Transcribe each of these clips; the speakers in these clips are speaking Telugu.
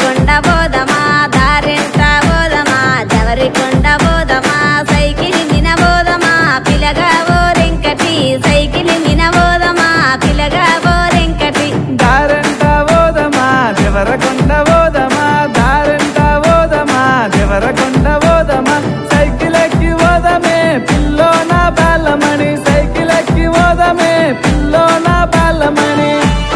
కొండ పోదమా దారెంట పోదమా జవరి కొండ పోదమా సైకిల్ మిన పోదమా పిలగా ఓరెంకటి సైకిల్ మిన పోదమా పిలగా ఓరెంకటి దారంట ఓదమా దేవరకొండ ఓదమా దారంట ఓదమా దేవరకొండ ఓదమా సైకిల్ ఎక్కి ఓదమే పిల్లోన బాలమణి సైకిల్ ఎక్కి ఓదమే పిల్లోన బాలమణి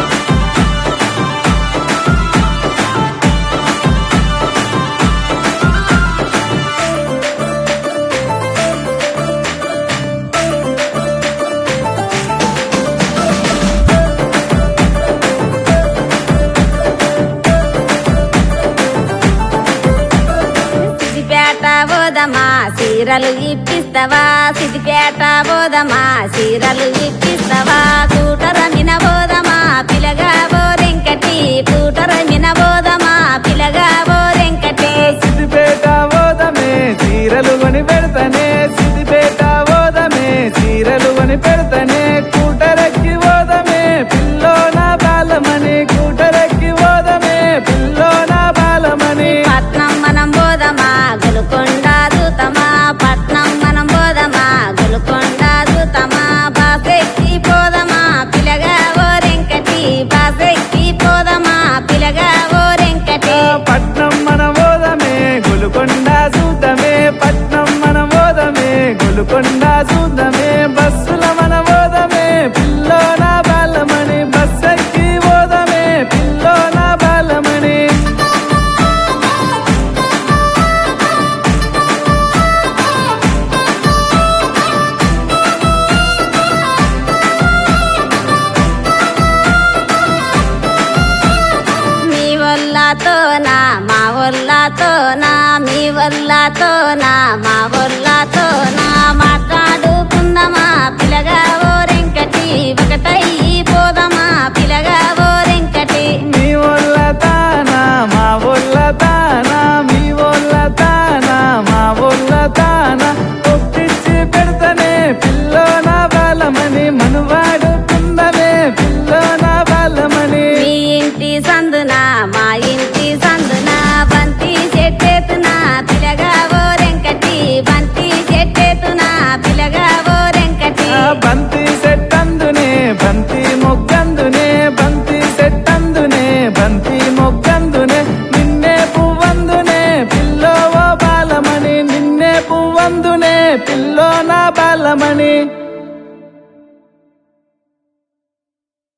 సిద్దిపేట పోదమా చీరలు ఇప్పిస్తావా సిద్దిపేట పోదమా చీరలు ఇప్పిస్తావా కూటర మిన పోదమా పిలగా ఓరెంకటి కూటర మిన పోదమా పిలగా ఓరెంకటి సిద్దిపేట ఓదమే చీరలు కొని పెడతనే సిద్దిపేట ఓదమే చీరలు కొని పెడతనే కూటరెక్కి ఓదమే పిల్లోన బాలమణి కూటరెక్కి ఓదమే పిల్లోన బాలమణి పట్నం మనం పోదమా గొలుకొండ దూతమా పట్నం మనం పోదమా గొలుకొండ దూతమా బాసెక్కి పోదమా పిలగా ఓరెంకటి బాసెక్కి పోదమా పిలగా ఓరెంకటి పట్నం మన ఓదమే గులుకొండ చూద్దామే పట్నం మన ఓదమే గులుకొండ చూద్దామే బస్సుల మన ఓదమే పిల్లోన బాలమణి బస్సెక్కి ఓదమే పిల్లోన బాలమణి మీ వల్లతోనా మా వల్లతోనా మీ వల్లతోనా మా వల్లతోనా మాట్లాడుకుందామా పిలగా ఓరెంకటి ఒకటై పోదమా పిలగా ఓరెంకటి మీ ఒళ్ళ తానా మా ఒళ్ళ తానా మీ ఒళ్ళ తానా మా ఒళ్ళ తానా ఒప్పించి పెడతనే పిల్లోన బాలమణి మనువాడుకుందమే పిల్లోన బాలమణి మీ ఇంటి సందున మా ఇంటి సందున బంతి చెట్టెతున పిలగా ఓరెంకటి బంతి చెట్టెతున పిలగా ఓరెంకటి ఆ బంతి సెట్టందునే బంతి మొగ్గందునే బంతి సెట్టందునే బంతి మొగ్గందునే నిన్నే పువ్వందునే పిల్లో ఓ బాలమణి నిన్నే పువ్వందునే పిల్లో నా బాలమణి